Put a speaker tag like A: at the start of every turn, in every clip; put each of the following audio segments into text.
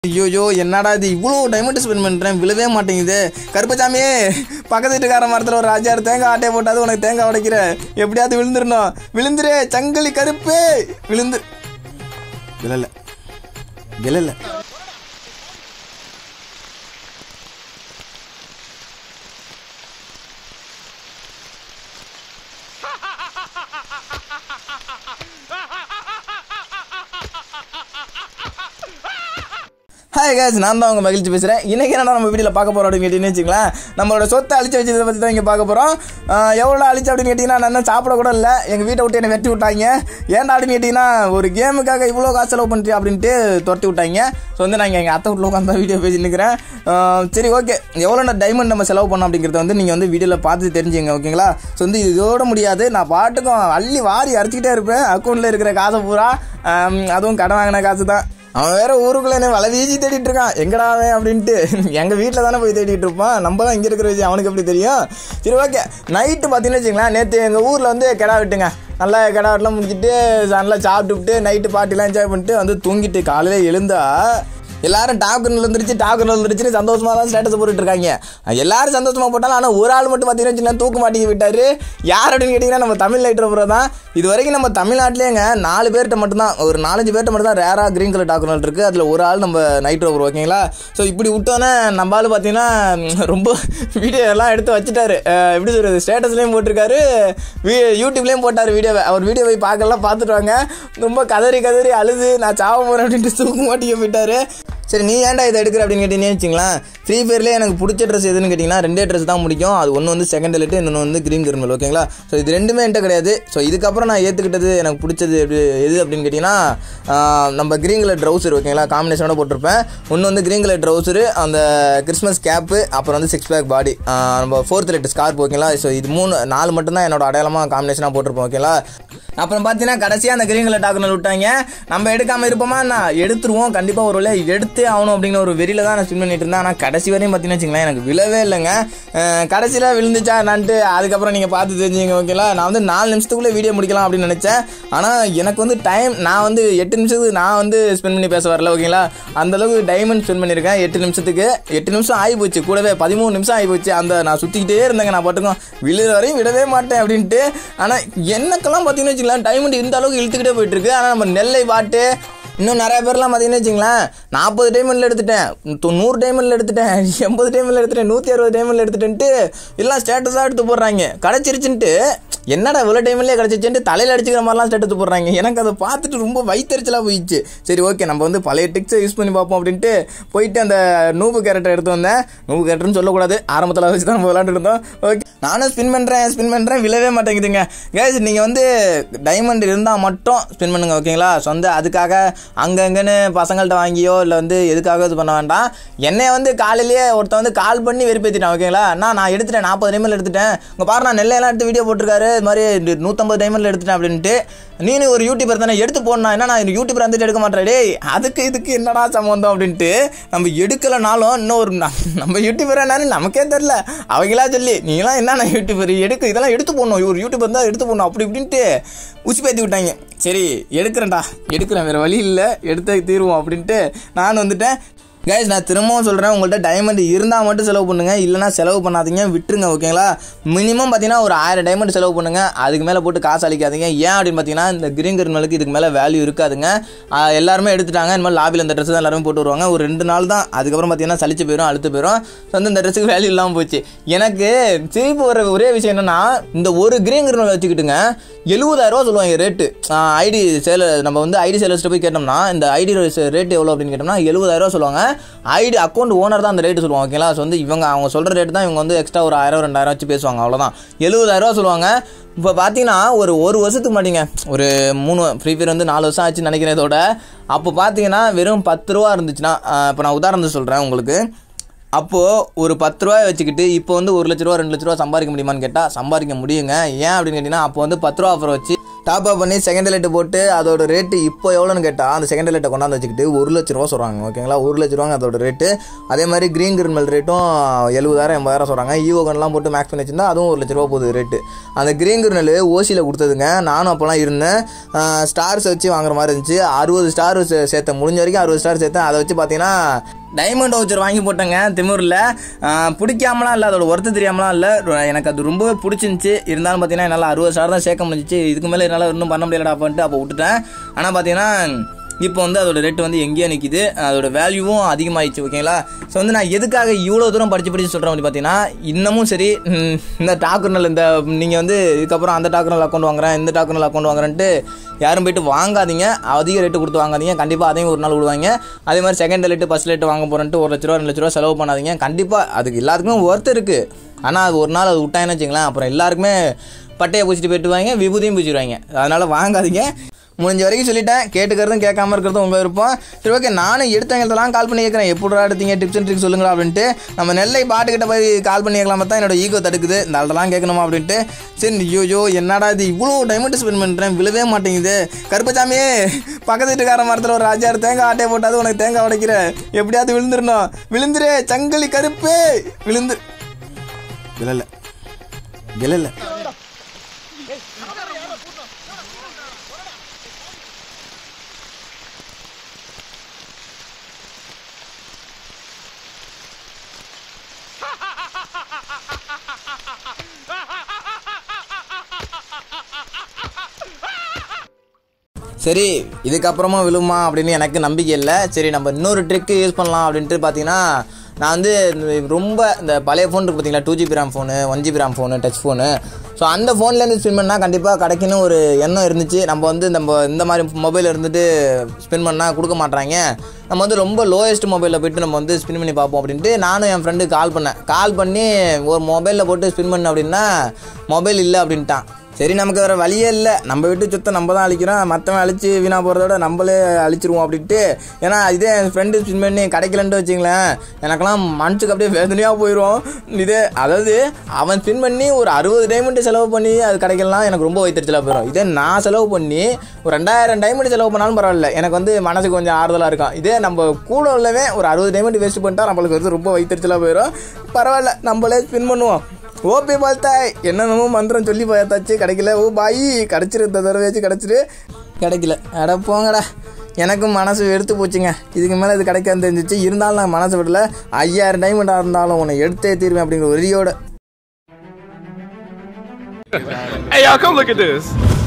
A: ஐயோயோ என்னடா இது இவ்வளோ டைமண்ட் ஸ்பெண்ட் பண்ணுறேன் விழவே மாட்டேங்குது கருப்பசாமி பக்கத்து வீட்டுக்கார மரத்தில் ஒரு அஞ்சாறு தேங்காய் ஆட்டையை போட்டாது உனக்கு தேங்காய் உடைக்கிற எப்படியாவது விழுந்துடணும் விழுந்துரு சங்கிலி கருப்பு விழுந்து விழல விழல ஹாய் கேஸ் நான் தான் உங்கள் மகிழ்ச்சி பேசுகிறேன் இன்றைக்கி என்ன நம்ம வீடியோவில் பார்க்க போகிறோம் அப்படின்னு கேட்டிங்கன்னு வச்சுங்களேன் நம்மளோட சொத்தை அழிச்சு வச்சதை பற்றி தான் இங்கே பார்க்க போகிறோம் எவ்வளோ அழிச்சு அப்படின்னு கேட்டிங்கன்னா நான் என்ன சாப்பிட கூட இல்லை எங்கள் வீட்டை விட்டு என்னை வெட்டி விட்டாங்க ஏன்டா அப்படின்னு கேட்டிங்கன்னா ஒரு கேமுக்காக இவ்வளோ காசு செலவு பண்ணுறியா அப்படின்ட்டு துரத்தி விட்டாங்க ஸோ வந்து நான் எங்கள் அத்தை வீட்டில் உட்காந்து வீடியோ பேசி நிற்கிறேன் சரி ஓகே எவ்வளோ டைமண்ட் நம்ம செலவு பண்ணோம் அப்படிங்கிறத வந்து நீங்கள் வந்து வீடியோவில் பார்த்து தெரிஞ்சுங்க ஓகேங்களா ஸோ வந்து இதோட முடியாது நான் பாட்டுக்கும் அள்ளி வாரி அரைச்சிக்கிட்டே இருப்பேன் அக்கௌண்ட்டில் இருக்கிற காசை பூரா ஆம், அதுவும் கடன் வாங்கின காசு தான் அவன் வேற ஊருக்குள்ள என்ன வலை வீசி தேடிட்டு இருக்கான் எங்கடா அவன் அப்படின்ட்டு எங்க வீட்டில் தானே போய் தேடிட்டு இருப்பான் நம்ம தான் இங்கே இருக்கிற விஷயம் அவனுக்கு எப்படி தெரியும் சரி ஓகே நைட்டு பார்த்தீங்கன்னு வச்சுங்களேன் நேற்று எங்கள் ஊரில் வந்து கிடா விட்டுங்க நல்லா கிடா வெட்டலாம் முடிச்சுட்டு நல்லா சாப்பிட்டுவிட்டு நைட்டு பார்ட்டிலாம் என்ஜாய் பண்ணிட்டு வந்து தூங்கிட்டு காலையில் எழுந்தா எல்லாரும் டாக்குன்னு விழுந்துருச்சு டாக்குன்னு விழுந்துருச்சுன்னு சந்தோஷமா தான் ஸ்டேட்டஸ் போட்டுட்டு இருக்காங்க எல்லாரும் சந்தோஷமா போட்டாலும் ஆனால் ஒரு ஆள் மட்டும் பார்த்தீங்கன்னா வச்சுக்கோங்களேன் தூக்க மாட்டேங்கி விட்டாரு யார் அப்படின்னு கேட்டிங்கன்னா நம்ம தமிழ் லைட்டர் ப்ரோ தான் இது வரைக்கும் நம்ம தமிழ்நாட்டிலேங்க நாலு பேர்கிட்ட மட்டும்தான் ஒரு நாலஞ்சு பேர்கிட்ட மட்டும் தான் ரேராக க்ரீன் கலர் டாக்குனல் இருக்குது அதில் ஒரு ஆள் நம்ம நைட் ப்ரோ ஓகேங்களா ஸோ இப்படி விட்டோன்னே நம்ம ஆள் பார்த்தீங்கன்னா ம், ரொம்ப வீடியோ எல்லாம் எடுத்து வச்சுட்டாரு அஹ், எப்படி சொல்கிறது ஸ்டேட்டஸ்லேயும் போட்டிருக்காரு வீ- யூடியூப்லேயும் போட்டார் வீடியோவை அவர் வீடியோ போய் பார்க்கலாம் பார்த்துட்டு வாங்க ரொம்ப கதறி கதறி அழுது நான் சாவ போகிறேன் அப்படின்ட்டு தூக்க மாட்டிக்க போயிட்டாரு சரி நீ ஏன்டா இதை எடுக்கிற அப்படின்னு கேட்டீங்கன்னு வச்சுங்களேன் ஃப்ரீ ஃபயர்லேயே எனக்கு பிடிச்ச ட்ரெஸ் எதுன்னு கேட்டிங்கன்னா ரெண்டே ட்ரெஸ் தான் முடிக்கும் அது ஒன்று வந்து செகண்ட் எலிட்டு இன்னொன்று வந்து க்ரீன் கருமல் ஓகேங்களா ஸோ இது ரெண்டுமே என்கிட்ட கிடையாது ஸோ இதுக்கப்புறம் நான் ஏற்றுக்கிட்டது எனக்கு பிடிச்சது எப்படி எது அப்படின்னு கேட்டிங்கன்னா ஆஹ், நம்ம க்ரீன் கலர் ட்ரௌசர் ஓகேங்களா காம்பினேஷனோட போட்டிருப்பேன் ஒன்று வந்து க்ரீன் கலர் ட்ரௌசரு அந்த கிறிஸ்மஸ் கேப்பு அப்புறம் வந்து சிக்ஸ் பேக் பாடி நம்ம ஃபோர்த் லைட் ஸ்கார்ப் ஓகேங்களா ஸோ இது மூணு நாலு மட்டும்தான் என்னோட அடையாளமாக காம்பினேஷனாக போட்டிருப்போம் ஓகேங்களா அப்புறம் பார்த்தீங்கன்னா கடைசியாக அந்த கிரீன் கலர் டாக்குனல் விட்டாங்க நம்ம எடுக்காமல் இருப்போமா நான் எடுத்துருவோம் கண்டிப்பாக ஒரு வேளை எடுத்தே ஆகணும் அப்படிங்கிற ஒரு வெறியில தான் நான் ஸ்பின் பண்ணிட்டு இருந்தேன் ஆனால் கடைசி வரையும் பார்த்தீங்கன்னா வச்சுங்களேன் எனக்கு விழவே இல்லைங்க கடைசியில் விழுந்துச்சா என்னான்ட்டு அதுக்கப்புறம் நீங்கள் பார்த்து தெரிஞ்சுங்க ஓகேங்களா நான் வந்து நாலு நிமிஷத்துக்குள்ளே வீடியோ முடிக்கலாம் அப்படின்னு நினச்சேன் ஆனால் எனக்கு வந்து டைம் நான் வந்து எட்டு நிமிஷத்துக்கு நான் வந்து ஸ்பெண்ட் பண்ணி பேச வரல ஓகேங்களா அந்த அளவுக்கு டைமண்ட் ஸ்பெண்ட் பண்ணியிருக்கேன் எட்டு நிமிஷத்துக்கு எட்டு நிமிஷம் ஆகி போச்சு கூடவே பதிமூணு நிமிஷம் ஆகி போச்சு அந்த நான் சுற்றிக்கிட்டே இருந்தேங்க நான் பாட்டுக்கும் விழுற வரையும் விடவே மாட்டேன் அப்படின்ட்டு ஆனால் எனக்கெல்லாம் பார்த்தீங்கன்னு வச்சுக்கலாம் டைமண்ட் இந்த அளவுக்கு இழுத்துக்கிட்டே போயிட்டு இருக்கு ஆனால் நம்ம நெல்லை பாட்டு இன்னும் நிறைய பேர்லாம் பார்த்தீங்கன்னு வச்சுங்களேன் நாற்பது டைமண்டில் எடுத்துட்டேன் தொ- நூறு டைமண்டில் எடுத்துட்டேன் எண்பது டைமண்டில் எடுத்துட்டேன் நூற்றி அறுபது டைமண்டில் எடுத்துட்டேன்ட்டு எல்லாம் ஸ்டேட்டஸாக எடுத்து போடுறாங்க கிடச்சிருச்சுன்ட்டு என்னடா இவ்வளோ டைம்லேயே கிடச்சிச்சுன்ட்டு தலையில் அடிச்சுக்கிற மாதிரிலாம் ஸ்டேட்டஸ் போடுறாங்க எனக்கு அதை பார்த்துட்டு ரொம்ப வயிற்றுச்சலாக போயிடுச்சு சரி ஓகே நம்ம வந்து பழைய டிக்ஸை யூஸ் பண்ணி பார்ப்போம் அப்படின்ட்டு போயிட்டு அந்த நூபு கேரக்டர் எடுத்து வந்தேன் நூபு கேரக்டர்னு சொல்லக்கூடாது ஆரம்பத்தில் வச்சு தான் நம்ம விளாண்டு இருந்தோம் ஓகே நானும் ஸ்பின் பண்ணுறேன் ஸ்பின் பண்ணுறேன் விழவே மாட்டேங்குதுங்க கேஸ் நீங்கள் வந்து டைமண்ட் இருந்தால் மட்டும் ஸ்பின் பண்ணுங்க ஓகேங்களா சொந்த அதுக்காக அங்கங்கன்னு பசங்கள்ட்ட வாங்கியோ இல்லை வந்து எதுக்காக இது பண்ண வேண்டாம் என்னைய வந்து காலையிலேயே ஒருத்தன் வந்து கால் பண்ணி வெறுப்பேற்றிட்டான் ஓகேங்களா அண்ணா நான் எடுத்துட்டேன் நாற்பது டைமில் எடுத்துட்டேன் உங்கள் பாரு நான் நெல்லையெல்லாம் எடுத்து வீடியோ போட்டிருக்காரு இது மாதிரி நூற்றம்பது டைமில் எடுத்துட்டேன் அப்படின்ட்டு நீனு ஒரு யூடியூபர் தானே எடுத்து போடணும் என்ன நான் யூடியூபர் வந்துட்டு எடுக்க மாட்டேன் டேய் அதுக்கு இதுக்கு என்னடா சம்மந்தம் அப்படின்ட்டு நம்ம எடுக்கலைனாலும் இன்னும் ஒரு ந- நம்ம யூடியூபர் என்னன்னு நமக்கே தெரில அவங்களா சொல்லி நீங்களாம் என்னண்ணா யூடியூபர் எடுக்க இதெல்லாம் எடுத்து போடணும் ஒரு யூடியூபர் தான் எடுத்து போடணும் அப்படி இப்படின்ட்டு உச்சி பேத்தி விட்டாங்க சரி எடுக்கிறேன்டா எடுக்கிறேன் வேறு வழி இல்லை எடுத்து தீருவோம் அப்படின்ட்டு நான் வந்துட்டேன் கைஸ் நான் திரும்பவும் சொல்கிறேன் உங்கள்கிட்ட டைமண்ட் இருந்தால் மட்டும் செலவு பண்ணுங்கள் இல்லைனா செலவு பண்ணாதீங்க விட்டுருங்க ஓகேங்களா மினிமம் பார்த்தீங்கன்னா ஒரு ஆயிரம் டைமண்ட் செலவு பண்ணுங்கள் அதுக்கு மேலே போட்டு காசு அளிக்காதீங்க ஏன் அப்படின்னு பார்த்தீங்கன்னா இந்த கிரீன் கர்மலுக்கு இதுக்கு மேலே வேல்யூ இருக்காதுங்க ஆஹ் எல்லாருமே எடுத்துட்டாங்க இந்த மாதிரி லாபியில் இந்த ட்ரெஸ் தான் எல்லாருமே போட்டு வருவாங்க ஒரு ரெண்டு நாள் தான் அதுக்கப்புறம் பார்த்தீங்கன்னா சலிச்சு போயிடும் அழுத்து போயிடும் ஸோ வந்து இந்த ட்ரெஸ்ஸுக்கு வேல்யூ இல்லாமல் போச்சு எனக்கு திருப்பி வர ஒரே விஷயம் என்னன்னா இந்த ஒரு கிரீன் கர்மல் வச்சுக்கிட்டுங்க எழுபதாயிரரூவா சொல்லுவாங்க ரேட்டு ஐடி சேல நம்ம வந்து ஐடி சேலர்ஸ்ட்டு போய் கேட்டோம்னா இந்த ஐடி ரேட் எவ்வளோ அப்படின்னு கேட்டோம்னா எழுபதாயிரரூவா சொல்லுவாங்க ஐடி அக்கௌண்ட் ஓனர் தான் அந்த ரேட்டு சொல்லுவாங்க ஓகேங்களா ஸோ வந்து இவங்க அவங்க சொல்கிற ரேட்டு தான் இவங்க வந்து எக்ஸ்ட்ரா ஒரு ஆயிரம் ரெண்டாயிரம் வச்சு பேசுவாங்க அவ்வளோதான் எழுபதாயிரரூவா சொல்லுவாங்க இப்போ பார்த்தீங்கன்னா ஒரு ஒரு வருஷத்துக்கு மாட்டிங்க ஒரு மூணு ஃப்ரீ ஃபயர் வந்து நாலு வருஷம் ஆச்சு நினைக்கிறேன் இதோட அப்போ பார்த்தீங்கன்னா வெறும் பத்து ரூபா இருந்துச்சுன்னா இப்போ நான் உதாரணத்துக்கு சொல்கிறேன் உங்களுக்கு அப்போது ஒரு பத்து ரூபாய் வச்சுக்கிட்டு இப்போ வந்து ஒரு லட்ச ரூபா ரெண்டு லட்ச ரூபா சம்பாதிக்க முடியுமான்னு கேட்டால் சம்பாதிக்க முடியுங்க ஏன் அப்படின்னு கேட்டிங்கன்னா அப்போ வந்து பத்து ரூபா ஆஃபர் வச்சு டாப் அப் பண்ணி செகண்ட் லைட்டு போட்டு அதோட ரேட்டு இப்போ எவ்வளோன்னு கேட்டால் அந்த செகண்ட் லைட்டை கொண்டாந்து வச்சுக்கிட்டு ஒரு லட்ச ரூபா சொல்கிறாங்க ஓகேங்களா ஒரு லட்ச ரூபாங்க அதோட ரேட்டு அதே மாதிரி க்ரீன் கிரிமல் ரேட்டும் எழுபதாயிரம் எண்பதாயிரம் சொல்கிறாங்க ஈவோகன்லாம் போட்டு மேக்ஸ் பண்ணி வச்சிருந்தா அதுவும் ஒரு லட்ச ரூபா போகுது ரேட்டு அந்த க்ரீன் கிரினல் ஓசியில் கொடுத்ததுங்க நானும் அப்போலாம் இருந்தேன் ஸ்டார்ஸ் வச்சு வாங்குற மாதிரி இருந்துச்சு அறுபது ஸ்டார் சேர்த்தேன் முடிஞ்ச வரைக்கும் அறுபது ஸ்டார் சேர்த்தேன் அதை வச்சு பார்த்தீங்கன்னா டைமண்ட் வவுச்சர் வாங்கி போட்டேங்க திமிரில் பிடிக்காமலாம் இல்லை அதோட ஒர்த்து தெரியாமலாம் இல்லை எனக்கு அது ரொம்பவே பிடிச்சிருந்துச்சி இருந்தாலும் பார்த்தீங்கன்னா என்னால் அறுபது ஸ்டார் தான் சேர்க்க முடிஞ்சிச்சு இதுக்கு மேலே என்னால் இன்னும் பண்ண முடியலடா பண்ணிட்டு அப்போ விட்டுட்டேன் ஆனால் பார்த்தீங்கன்னா இப்போ வந்து அதோட ரேட்டு வந்து எங்கேயோ நிற்கிது அதோட வேல்யூவும் அதிகமாகிடுச்சு ஓகேங்களா ஸோ வந்து நான் எதுக்காக இவ்வளோ தூரம் படித்து படித்து சொல்கிறேன் அப்படி பார்த்தீங்கன்னா இன்னமும் சரி ம், இந்த டாக்குனல் இந்த நீங்கள் வந்து இதுக்கப்புறம் அந்த டாக்குனல் அக்கௌண்ட் வாங்குறேன் இந்த டாக்குனல் அக்கௌண்ட் வாங்குறேன்ட்டு யாரும் போயிட்டு வாங்காதீங்க அதிக ரேட்டு கொடுத்து வாங்காதீங்க கண்டிப்பாக அதையும் ஒரு நாள் விடுவாங்க அதே மாதிரி செகண்ட் லேட்டு ஃபஸ்ட் லேட்டு வாங்க போகிறேன்ட்டு ஒரு லட்ச ரூபா ரெண்டு லட்ச ரூபா செலவு பண்ணாதீங்க கண்டிப்பாக அதுக்கு எல்லாத்துக்குமே ஒர்த் இருக்குது ஆனால் அது ஒரு நாள் அது விட்டாங்கன்னு வச்சுங்களேன் அப்புறம் எல்லாருக்குமே பட்டையை பூச்சிட்டு போயிட்டு வாங்க விபூதியும் பூச்சிடுவாங்க அதனால் வாங்காதீங்க முடிஞ்ச வரைக்கும் சொல்லிட்டேன் கேட்டுக்கிறதும் கேட்காம இருக்கிறதும் உங்கள் விருப்பம் சரி ஓகே நானும் எடுத்தவங்கள்ட்டலாம் கால் பண்ணி கேட்குறேன் எப்படிடா எடுத்தீங்க டிப்ஸ் அண்ட் ட்ரிக்ஸ் சொல்லுங்களா அப்படின்ட்டு நம்ம நெல்லை பாட்டுக்கிட்ட போய் கால் பண்ணி கேட்கலாமா தான் என்னோட ஈகோ தடுக்குது இந்த ஆள்டெல்லாம் கேட்கணுமா அப்படின்ட்டு சரி ஐயோ என்னடா இது இவ்வளோ டைமண்ட் ஸ்பெண்ட் பண்ணுறேன் விழவே மாட்டேங்குது கருப்பசாமி பக்கத்து வீட்டுக்கார மரத்தில் ஒரு ராஜார் தேங்காய் ஆட்டையை போட்டாது உனக்கு தேங்காய் உடைக்கிற எப்படியாவது விழுந்துடணும் விழுந்துரு சங்கிலி கருப்பு விழுந்து விழல விழல சரி இதுக்கப்புறமா விழுமா அப்படின்னு எனக்கு நம்பிக்கை இல்லை சரி நம்ம இன்னொரு ட்ரிக்கு யூஸ் பண்ணலாம் அப்படின்ட்டு பார்த்தீங்கன்னா நான் வந்து இந்த ரொம்ப இந்த பழைய ஃபோன் இருக்கு பார்த்தீங்களா two GB RAM phone one GB RAM phone touch phone so அந்த ஃபோன்லேருந்து ஸ்பின் பண்ணால் கண்டிப்பாக கிடைக்குன்னு ஒரு எண்ணம் இருந்துச்சு நம்ம வந்து நம்ம இந்த மாதிரி மொபைல் இருந்துட்டு ஸ்பின் பண்ணால் கொடுக்க மாட்றாங்க நம்ம வந்து ரொம்ப லோயஸ்ட் மொபைலில் போயிட்டு நம்ம வந்து ஸ்பின் பண்ணி பார்ப்போம் அப்படின்ட்டு நானும் என் ஃப்ரெண்டுக்கு கால் பண்ணேன் கால் பண்ணி ஒரு மொபைலில் போட்டு ஸ்பின் பண்ண அப்படின்னா மொபைல் இல்லை அப்படின்ட்டான் சரி நமக்கு வேறு வழியே இல்லை நம்ம வீட்டு சுத்தம் நம்ம தான் அழிக்கிறோம் மற்றவன் அழிச்சு வீணா போகிறதோட நம்மளே அழிச்சிருவோம் அப்படின்ட்டு ஏன்னா இதே என் ஃப்ரெண்டு ஸ்பின் பண்ணி கிடைக்கலன்ட்டு வச்சுங்களேன் எனக்கெல்லாம் மனசுக்கு அப்படியே வேதனையாக போயிடும் இதே அதாவது அவன் ஸ்பின் பண்ணி ஒரு அறுபது டைமண்ட் செலவு பண்ணி அது கிடைக்கலாம் எனக்கு ரொம்ப வைத்தறிச்சலாக போயிடும் இதே நான் செலவு பண்ணி ஒரு ரெண்டாயிரம் டைமண்ட் செலவு பண்ணாலும் பரவாயில்ல எனக்கு வந்து மனசுக்கு கொஞ்சம் ஆறுதலாக இருக்கும் இதே நம்ம கூட உள்ளவே ஒரு அறுபது டைமண்ட் வேஸ்ட் பண்ணிட்டா நம்மளுக்கு வந்து ரொம்ப வைத்தறிச்சலாக போயிடும் பரவாயில்ல நம்மளே ஸ்பின் பண்ணுவோம் ஓபி பார்த்தாய் என்னென்னமோ மந்திரம் சொல்லி பார்த்தாச்சு கிடைக்கல ஓ பாய் கிடச்சிரு இந்த தடவையாச்சும் கிடச்சிரு கிடைக்கல அட போங்கடா எனக்கும் மனசு வெறுத்து போச்சுங்க இதுக்கு மேலே இது கிடைக்காது தெரிஞ்சிச்சு இருந்தாலும் நான் மனசு விடல ஐயாயிரம் டைமண்டாக இருந்தாலும் உன்னை எடுத்தே தீர்வேன் அப்படிங்கிற ஒரியோட
B: Hey, y'all, come look at this.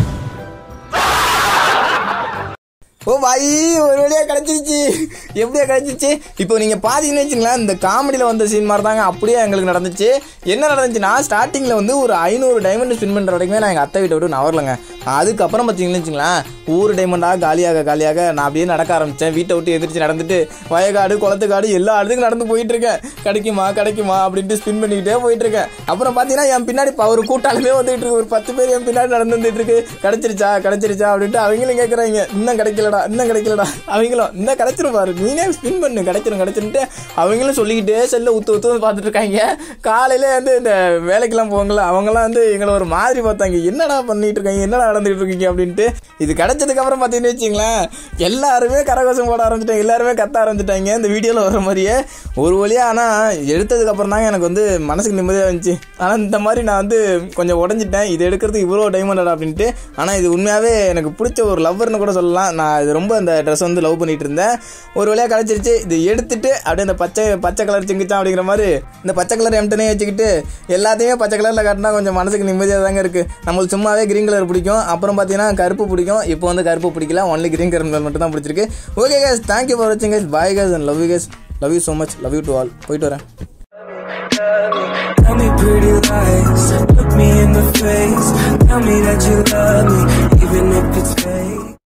A: ஓ பாய் ஒரு வழியா கிடைச்சிருச்சு எப்படியா கிடைச்சிச்சு இப்போ நீங்கள் பார்த்தீங்கன்னு வச்சுங்களேன் இந்த காமெடியில் வந்த சீன் மாதிரி தாங்க அப்படியே எங்களுக்கு நடந்துச்சு என்ன நடந்துச்சுன்னா ஸ்டார்டிங்கில் வந்து ஒரு ஐநூறு டைமண்ட் ஸ்பின் பண்ணுற வரைக்குமே நான் எங்கள் அத்தை வீட்டை விட்டு நவரலங்க அதுக்கப்புறம் பார்த்தீங்கன்னு வச்சுங்களேன் ஊர் டைமண்டாக காலியாக காலியாக நான் அப்படியே நடக்க ஆரம்பித்தேன் வீட்டை விட்டு எதிர்த்து நடந்துட்டு வயக்காடு குளத்துக்காடு எல்லா இடத்துக்கும் நடந்து போயிட்டு இருக்கேன் கிடைக்குமா கிடைக்குமா அப்படின்ட்டு ஸ்பின் பண்ணிக்கிட்டே போயிட்டு இருக்கேன் அப்புறம் பார்த்தீங்கன்னா என் பின்னாடி ப- ஒரு கூட்டாளுமே வந்துட்டு இருக்கு ஒரு பத்து பேர் என் பின்னாடி நடந்து வந்துட்டு இருக்கு கிடைச்சிருச்சா கிடைச்சிருச்சா அப்படின்ட்டு அவங்களும் கேட்குறாங்க இன்னும் கிடைக்கலடா இன்னும் கிடைக்கலடா அவங்களும் இன்னும் கிடைச்சிரும் பாரு நீனே ஸ்பின் பண்ணு கிடைச்சிரும் கிடைச்சிருன்ட்டு அவங்களும் சொல்லிக்கிட்டே செல்ல உத்து உத்து பார்த்துட்டு இருக்காங்க காலையில வந்து இந்த வேலைக்கெல்லாம் போவாங்கல்ல அவங்கலாம் வந்து எங்களை ஒரு மாதிரி பார்த்தாங்க என்னடா பண்ணிட்டு இருக்காங்க என்னடா நடந்துட்டு இருக்கீங்க அப்படின்ட்டு இது கிடைச்சதுக்கு அப்புறம் பார்த்தீங்கன்னு வச்சுங்களேன் எல்லாருமே கரகோசம் போட ஆரம்பிச்சிட்டாங்க எல்லாருமே கத்த ஆரம்பிச்சிட்டாங்க இந்த வீடியோவில் வர மாதிரியே ஒரு வழியாக ஆனால் எடுத்ததுக்கு அப்புறம் தாங்க எனக்கு வந்து மனசுக்கு நிம்மதியாக இருந்துச்சு ஆனால் இந்த மாதிரி நான் வந்து கொஞ்சம் உடஞ்சிட்டேன் இது எடுக்கிறது இவ்வளோ டைமண்டடா அப்படின்ட்டு ஆனால் இது உண்மையாகவே எனக்கு பிடிச்ச ஒரு லவ்வர்னு கூட சொல்லலாம் நான் இது ரொம்ப இந்த ட்ரெஸ் வந்து லவ் பண்ணிட்டு இருந்தேன் ஒரு வழியாக கிடச்சிருச்சு இது எடுத்துட்டு அப்படியே இந்த பச்சை பச்சை கலர் சிங்கிச்சான் அப்படிங்கிற மாதிரி இந்த பச்சை கலர் எம்டனே வச்சுக்கிட்டு எல்லாத்தையுமே பச்சை கலரில் காட்டினா கொஞ்சம் மனசுக்கு நிம்மதியாக தாங்க இருக்குது நம்மளுக்கு சும்மாவே கிரீன் கலர் பிடிக்கும் அப்புறம் பார்த்தீங்கன்னா கருப்பு பிடிக்கும் இப்போ வந்து கருப்பு பிடிக்கல ஒன்லி கிரீன் கலர் மட்டும் தான் பிடிச்சிருக்கு ஓகே கேஸ் தேங்க்யூ ஃபார் வாட்சிங் guys bye guys and love you guys love you so much love you to all போயிட்டு வரேன்
C: Tell me pretty lies, look me in the face. Tell me that you love me, even if it's fake.